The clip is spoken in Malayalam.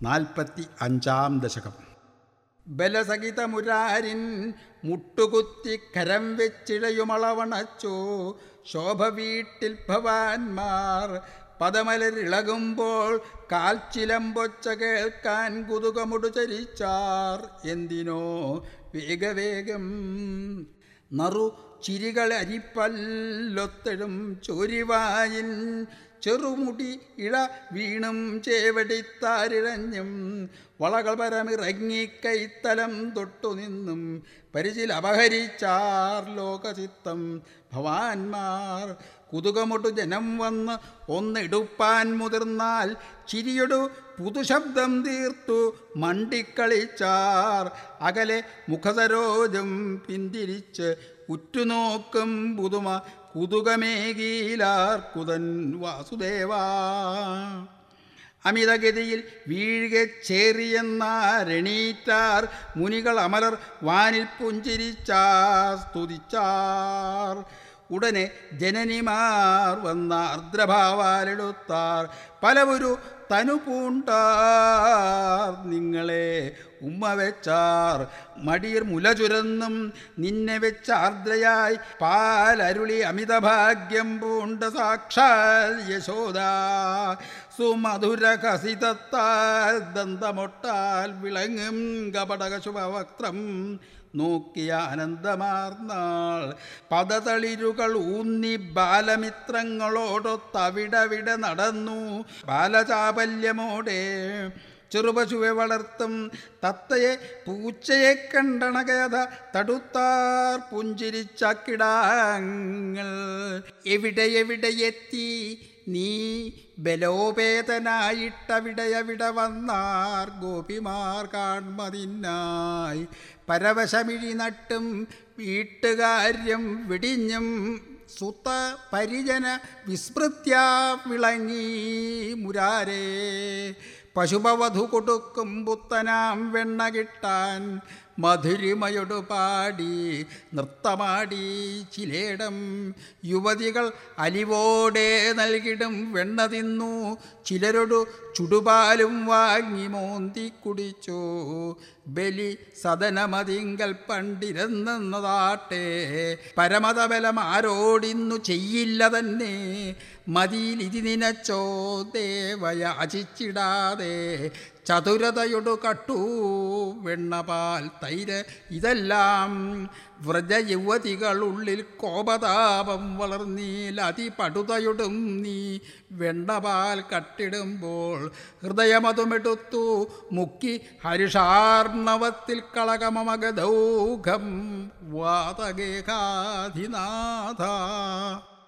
നാൽപ്പത്തി അഞ്ചാം ദശകം ബലസഹിതമുരാരിൻ മുട്ടുകുത്തി കരം വെച്ചിഴയുമളവണച്ചു ശോഭ വീട്ടിൽ ഭവാന്മാർ പദമലരിളകുമ്പോൾ കാൽച്ചിലമ്പൊച്ച കേൾക്കാൻ കുതുകമുടു ചരിച്ചാർ എന്തിനോ വേഗവേഗം നറു ചിരികൾ അരിപ്പല്ലൊത്തഴും ചോരിവായിൻ ചെറുമുടി ഇള വീണും ചേവടിത്താരിഴഞ്ഞും വളകൾ പരമിറങ്ങി കൈത്തലം തൊട്ടു നിന്നും പരിചിൽ അപഹരിച്ചാർ ലോകചിത്തം ഭവാന്മാർ കുതുകമൊട്ടു ജനം വന്ന് ഒന്നെടുപ്പാൻ മുതിർന്നാൽ ചിരിയൊടു പുതുശബ്ദം തീർത്തു മണ്ടിക്കളിച്ചാർ അകലെ മുഖസരോജം പിന്തിരിച്ച് ഉറ്റുനോക്കും പുതുമ കുതുകമേകീലാർ കുതൻ വാസുദേവാ അമിതഗതിയിൽ വീഴുക ചേറിയെന്നാരണീറ്റാർ മുനികൾ അമലർ വാനിൽ പുഞ്ചിരിച്ചാർ സ്തുതിച്ചാർ ഉടനെ ജനനിമാർ വന്ന അർദ്രഭാവാലെടുത്താർ പലവരു തനു പൂണ്ടാർ നിങ്ങളെ ഉമ്മ വെച്ചാർ മടിയർ മുല ചുരന്നും നിന്നെ വെച്ച ആർദ്രയായി പാലരുളി അമിതഭാഗ്യം പൂണ്ട സാക്ഷാൽ യശോദ സുമധുര കസിതത്താൽ ദന്തമൊട്ടാൽ വിളങ്ങും കപടക ശുഭവക്ത്രം നോക്കിയ ആനന്ദമാർന്നാൾ പദതളിരുകൾ ഊന്നി ബാലമിത്രങ്ങളോടൊത്തവിടവിട നടന്നു ബാലചാപല്യമോടെ ചെറുപശുവെ വളർത്തും തത്തയെ പൂച്ചയെ കണ്ടണകഥ തടുത്താർ പുഞ്ചിരിച്ചക്കിടാങ്ങൾ എവിടെ എവിടെ എത്തി നീ ബലോപേതനായിട്ടവിടെയവിടെ വന്നാർ ഗോപിമാർ കാൺമതിനായി പരവശമിഴി നട്ടും വീട്ടുകാര്യം വെടിഞ്ഞും സുത്ത പരിജന വിസ്മൃത്യ വിളങ്ങി മുരാരേ പശുപവധു കൊടുക്കും പുത്തനാം വെണ്ണ കിട്ടാൻ മധുരിമയൊടു പാടി നൃത്തമാടി ചിലേടം യുവതികൾ അലിവോടെ നൽകിടും വെണ്ണ തിന്നു ചിലരൊടു ചുടുപാലും വാങ്ങി മോന്തി കുടിച്ചു ബലി സദനമതിങ്കൽ പണ്ടിരുന്നതാട്ടെ പരമതബലം ആരോടിന്നു ചെയ്യില്ല തന്നെ മതിയിൽ ഇതി നിനച്ചോ ദേവയാചിച്ചിടാതെ ചതുരതയൊടു കട്ടു വെണ്ണപാൽ തൈര് ഇതെല്ലാം വ്രജയുവതികളുള്ളിൽ കോപതാപം വളർന്നീൽ അതിപടുതയൊടും നീ വെണ്ണപാൽ കട്ടിടുമ്പോൾ ഹൃദയമതുമെടുത്തു മുക്കി ഹരിഷാർണവത്തിൽ കളകമമഗദൗഘം വാതകേകാധിനാഥ